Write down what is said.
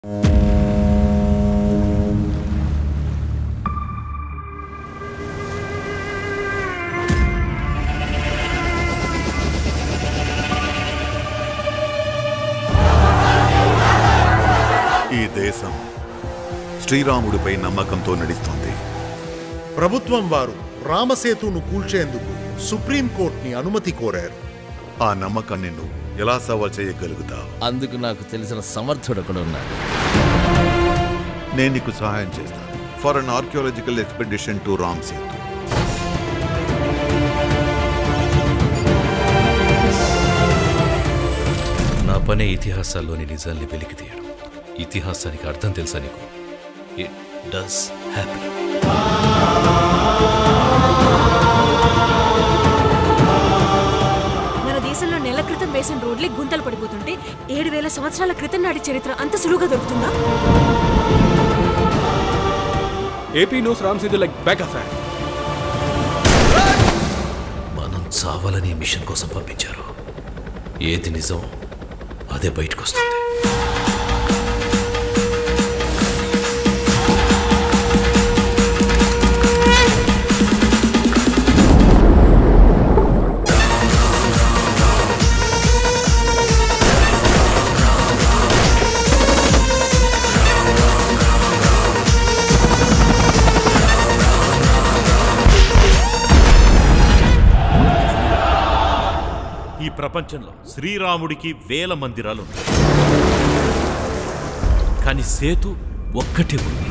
ఈ దేశం శ్రీరాముడిపై నమ్మకంతో నడుస్తుంది ప్రభుత్వం వారు రామసేతును కూల్చేందుకు సుప్రీంకోర్టుని అనుమతి కోరారు ఆ నమ్మకాన్ని నువ్వు ఎలా సవాల్ చేయగలుగుతావు అందుకు నాకు తెలిసిన సమర్థుడు ఒకడు ఉన్నాడు నేను నీకు సహాయం చేస్తాను for an archaeological expedition to Ram Setu నా పనే ఇతిహాసాల్లోని నిజాల్ని వెలికి తీయడం ఇతిహాసానికి అర్థం తెలుసా నీకు ఇట్ డస్ హ్యాపీ మన దేశంలో నెల క్రితం వేసిన రోడ్లే గుంతలు పడిపోతుంటే ఏడు వేల సంవత్సరాల క్రితం నాటి చరిత్ర అంత సులువుగా దొరుకుతుందా AP knows Ram Setu like back of hand. మనం చావాలని ఈ మిషన్ కోసం పంపించారు ఏది నిజం అదే బయటకు వస్తుంది ఈ ప్రపంచంలో శ్రీరాముడికి వేల మందిరాలు ఉన్నాయి కానీ సేతు ఒక్కటే ఉంది